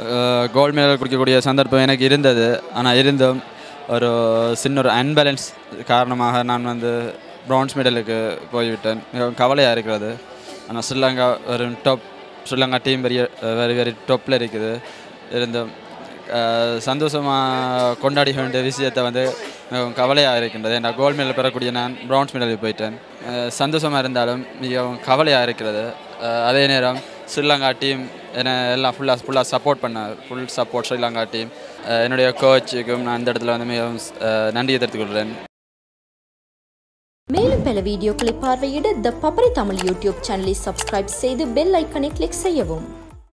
gold medal குடிக்கக்கூடிய சந்தர்ப்பம் எனக்கு இருந்தது ஆனால் இருந்தும் ஒரு சின்ன ஒரு அன்பேலன்ஸ் காரணமாக நான் வந்து பிரான்ஸ் மெடலுக்கு போய்விட்டேன் மிகவும் கவலையாக இருக்கிறது ஆனால் ஸ்ரீலங்கா ஒரு டாப் ஸ்ரீலங்கா டீம் பெரிய வெரி வெரி டாப்பில் இருக்குது இருந்தும் சந்தோஷமாக கொண்டாடி வேண்டிய விஷயத்தை வந்து மிகவும் கவலையாக இருக்கின்றது ஏன்னா கோல்டு மெடல் பெறக்கூடிய நான் பிரான்ஸ் மெடலுக்கு போயிட்டேன் சந்தோஷமாக இருந்தாலும் மிகவும் கவலையாக இருக்கிறது அஹ் அதே நேரம் ஸ்ரீலங்கா டீம் என்னை எல்லாம் ஃபுல்லாக ஃபுல்லாக சப்போர்ட் பண்ணார் ஃபுல் சப்போர்ட் ஸ்ரீலங்கா டீம் என்னுடைய கோச்சுக்கும் நான் இந்த இடத்துல வந்து மிகவும் அஹ் நன்றியை தெரிவித்துக் கொள்கிறேன் மேலும் பல வீடியோக்களை பார்வையிட த பப்பரி தமிழ் யூடியூப் சேனலை சப்ஸ்கிரைப் செய்து பெல் ஐக்கனை கிளிக் செய்யவும்